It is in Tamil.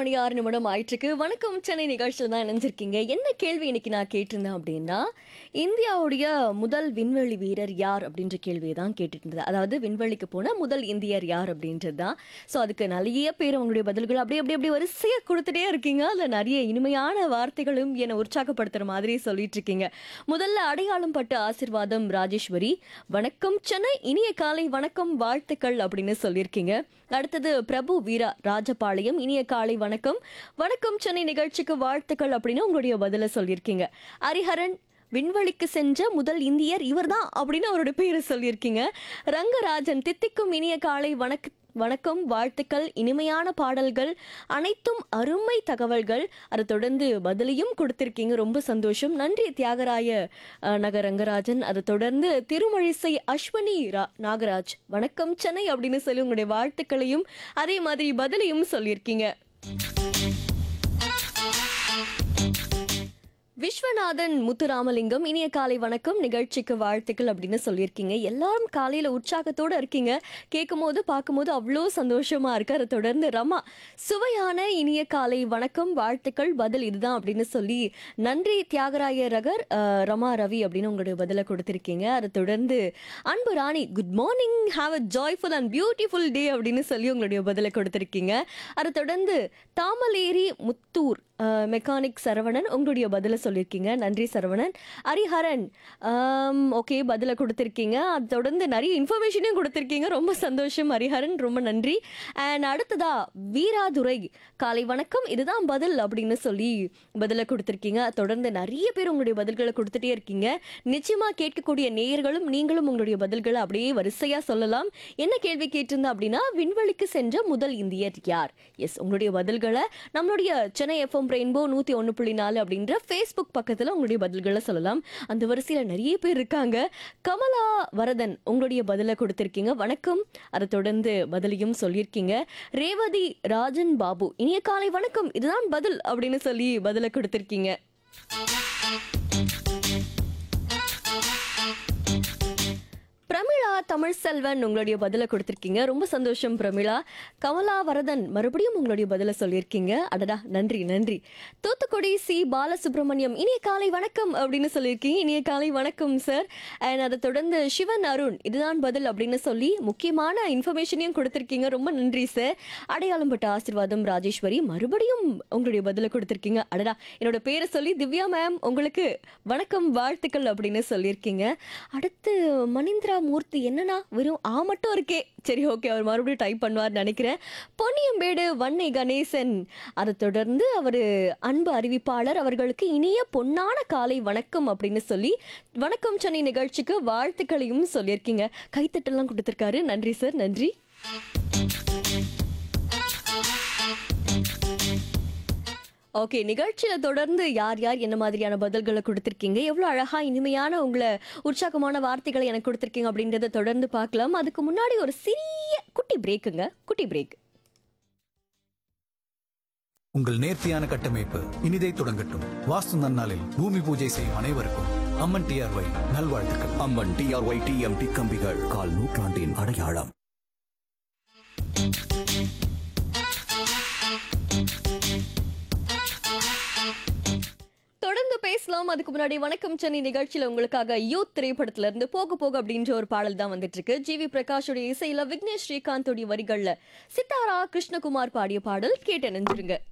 மணி ஆறு நிமிடம் ஆயிட்டிருக்கு வணக்கம் சென்னை நிகழ்ச்சியில் தான் இணைஞ்சிருக்கீங்க என்ன கேள்வி இன்னைக்கு நான் கேட்டிருந்தேன் அப்படின்னா இந்தியாவுடைய முதல் விண்வெளி வீரர் யார் அப்படின்ற கேள்வியை தான் கேட்டுட்டு இருந்தது அதாவது விண்வெளிக்கு போன முதல் இந்தியர் யார் அப்படின்றது தான் ஸோ அதுக்கு நிறைய பேர் உங்களுடைய பதில்கள் அப்படியே அப்படி அப்படி வரிசையாக கொடுத்துட்டே இருக்கீங்க அதில் நிறைய இனிமையான வார்த்தைகளும் என்னை உற்சாகப்படுத்துகிற மாதிரி சொல்லிட்டு இருக்கீங்க முதல்ல அடையாளம் பட்ட ஆசிர்வாதம் ராஜேஸ்வரி வணக்கம் சென்னை இனிய காலை வணக்கம் வாழ்த்துக்கள் அப்படின்னு சொல்லியிருக்கீங்க அடுத்தது பிரபு வீரா ராஜபாளையம் இனிய காலை வணக்கம் வணக்கம் சென்னை நிகழ்ச்சிக்கு வாழ்த்துக்கள் அப்படின்னு உங்களுடைய பதில சொல்லியிருக்கீங்க ஹரிஹரன் விண்வெளிக்கு சென்ற முதல் இந்தியர் இவர்தான் அப்படின்னு அவரோட பேரை சொல்லியிருக்கீங்க ரங்கராஜன் தித்திக்கும் இனிய காலை வணக்க வணக்கம் வாழ்த்துக்கள் இனிமையான பாடல்கள் அனைத்தும் அருமை தகவல்கள் அதை தொடர்ந்து பதிலையும் கொடுத்திருக்கீங்க ரொம்ப சந்தோஷம் நன்றி தியாகராய அஹ், நகர் ரங்கராஜன் அதை தொடர்ந்து திருமழிசை அஸ்வனி ரா நாகராஜ் வணக்கம் சென்னை அப்படின்னு சொல்லி உங்களுடைய வாழ்த்துக்களையும் அதே மாதிரி பதிலையும் சொல்லியிருக்கீங்க விஸ்வநாதன் முத்துராமலிங்கம் இனிய காலை வணக்கம் நிகழ்ச்சிக்கு வாழ்த்துக்கள் அப்படின்னு சொல்லியிருக்கீங்க எல்லாரும் காலையில உற்சாகத்தோட இருக்கீங்க கேட்கும் போது பார்க்கும்போது அவ்வளோ சந்தோஷமா இருக்கு அதை தொடர்ந்து ரமா சுவையான இனிய காலை வணக்கம் வாழ்த்துக்கள் பதில் இதுதான் அப்படின்னு சொல்லி நன்றி தியாகராய ரகர் அஹ், ரமா ரவி அப்படின்னு உங்களுடைய பதிலை கொடுத்திருக்கீங்க அதை தொடர்ந்து Anbu Rani good morning have a joyful and beautiful day அப்படின்னு சொல்லி உங்களுடைய பதிலை கொடுத்திருக்கீங்க அதை தொடர்ந்து தாமலேரி முத்தூர் மெக்கானிக் சரவணன் உங்களுடைய பதிலை சொல்லியிருக்கீங்க நன்றி சரவணன் ஹரிஹரன் ஓகே பதிலை கொடுத்துருக்கீங்க அது தொடர்ந்து நிறைய இன்ஃபர்மேஷனையும் கொடுத்துருக்கீங்க ரொம்ப சந்தோஷம் ஹரிஹரன் ரொம்ப நன்றி அண்ட் அடுத்ததா வீராதுரை காலை வணக்கம் இதுதான் பதில் அப்படின்னு சொல்லி பதிலை கொடுத்துருக்கீங்க தொடர்ந்து நிறைய பேர் உங்களுடைய பதில்களை கொடுத்துட்டே இருக்கீங்க நிச்சயமா கேட்கக்கூடிய நேயர்களும் நீங்களும் உங்களுடைய பதில்களை அப்படியே வரிசையா சொல்லலாம் என்ன கேள்வி கேட்டிருந்தா அப்படின்னா விண்வெளிக்கு சென்ற முதல் இந்தியர் யார் எஸ் உங்களுடைய பதில்களை நம்மளுடைய சென்னை எஃப்எம் ரெயின்போ நூற்றி ஒன்று புள்ளி நாலு அப்படின்ற ஃபேஸ்புக் பக்கத்தில் உங்களுடைய பதில்களை சொல்லலாம் அந்த வரிசையில் நிறைய பேர் இருக்காங்க கமலா வரதன் உங்களுடைய பதிலை கொடுத்துருக்கீங்க வணக்கம் அதை தொடர்ந்து பதிலையும் சொல்லியிருக்கீங்க ரேவதி ராஜன் பாபு இனிய காலை வணக்கம் இதுதான் பதில் அப்படின்னு சொல்லி பதிலை கொடுத்துருக்கீங்க பிரமிளா தமிழ் செல்வன் உங்களுடைய பதிலை கொடுத்திருக்கீங்க ரொம்ப சந்தோஷம் பிரமிளா கமலா வரதன் மறுபடியும் உங்களுடைய பதிலை சொல்லியிருக்கீங்க அடடா நன்றி நன்றி தூத்துக்குடி சி பாலசுப்ரமணியம் இனிய காலை வணக்கம் அப்படின்னு சொல்லியிருக்கீங்க இனிய காலை வணக்கம் சார் அண்ட் அதை தொடர்ந்து சிவன் அருண் இதுதான் பதில் அப்படின்னு சொல்லி முக்கியமான இன்ஃபர்மேஷனையும் கொடுத்திருக்கீங்க ரொம்ப நன்றி சார் அடையாளம் பட்ட ஆசிர்வாதம் ராஜேஸ்வரி மறுபடியும் உங்களுடைய பதிலை கொடுத்திருக்கீங்க அடடா என்னோட பேரை சொல்லி திவ்யா மேம் உங்களுக்கு வணக்கம் வாழ்த்துக்கள் அப்படின்னு சொல்லியிருக்கீங்க அடுத்து மணிந்திரா மூர்த்தி என்னன்னா வெறும் ஆ மட்டும் இருக்கே சரி ஓகே அவர் மறுபடியும் டைப் பண்ணுவார் நினைக்கிறேன் பொன்னியம்பேடு வன்னை கணேசன் அதை தொடர்ந்து அவர் அன்பு அறிவிப்பாளர் அவர்களுக்கு இனிய பொன்னான காலை வணக்கம் அப்படின்னு சொல்லி வணக்கம் சென்னை நிகழ்ச்சிக்கு வாழ்த்துக்களையும் சொல்லியிருக்கீங்க கைத்தட்டெல்லாம் கொடுத்துருக்காரு நன்றி சார் நன்றி ஓகே நிகழ்ச்சியில தொடர்ந்து யார் யார் என்ன மாதிரியான பதில்களை கொடுத்துருக்கீங்க எவ்வளோ அழகா இனிமையான உங்களை உற்சாகமான வார்த்தைகளை எனக்கு கொடுத்துருக்கீங்க அப்படின்றத தொடர்ந்து பார்க்கலாம் அதுக்கு முன்னாடி ஒரு சிறிய குட்டி பிரேக்குங்க குட்டி பிரேக் உங்கள் நேர்த்தியான கட்டமைப்பு இனிதை தொடங்கட்டும் வாஸ்து நன்னாளில் பூமி பூஜை செய்யும் அனைவருக்கும் அம்மன் டிஆர்ஒய் நல்வாழ்த்துக்கள் அம்மன் டிஆர்ஒய் டிஎம்டி கம்பிகள் கால் நூற்றாண்டின் அடையாளம் தொடர்ந்து பேசலாம் அதுக்கு முன்னாடி வணக்கம் சென்னை நிகழ்ச்சியில உங்களுக்காக யூத் திரைப்படத்துல இருந்து போக போக அப்படின்ற ஒரு பாடல் தான் வந்துட்டு இருக்கு ஜி வி பிரகாஷோட இசையில விக்னேஷ் ஸ்ரீகாந்தோடைய வரிகள்ல சித்தாரா கிருஷ்ணகுமார் பாடிய பாடல் கேட்டு நினைஞ்சிருங்க